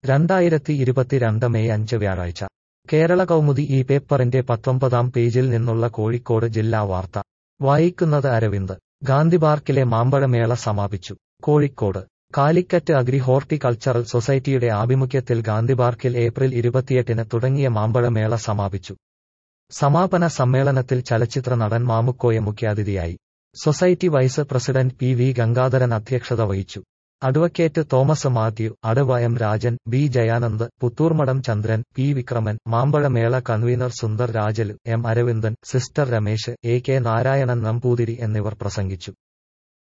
രണ്ടായിരത്തി ഇരുപത്തിരണ്ട് മെയ് അഞ്ച് വ്യാഴാഴ്ച കേരള കൗമുദി ഈ പേപ്പറിന്റെ പത്തൊമ്പതാം പേജിൽ നിന്നുള്ള കോഴിക്കോട് ജില്ലാ വാർത്ത വായിക്കുന്നത് അരവിന്ദ് ഗാന്ധി പാർക്കിലെ മാമ്പഴമേള സമാപിച്ചു കോഴിക്കോട് കാലിക്കറ്റ് അഗ്രി ഹോർട്ടികൾച്ചറൽ സൊസൈറ്റിയുടെ ആഭിമുഖ്യത്തിൽ ഗാന്ധി പാർക്കിൽ ഏപ്രിൽ ഇരുപത്തിയെട്ടിന് തുടങ്ങിയ മാമ്പഴമേള സമാപിച്ചു സമാപന സമ്മേളനത്തിൽ ചലച്ചിത്ര നടൻ മാമുക്കോയ മുഖ്യാതിഥിയായി society vice president P V Gangadharan അധ്യക്ഷത വഹിച്ചു അഡ്വക്കേറ്റ് തോമസ് മാത്യു അടവ M Rajan B Jayanand Puthoormadom Chandran P Vikraman മാമ്പഴമേള convener Sundar Rajal M Aravindan sister Ramesh A K Narayanan Namboothiri എന്നിവർ പ്രസംഗിച്ചു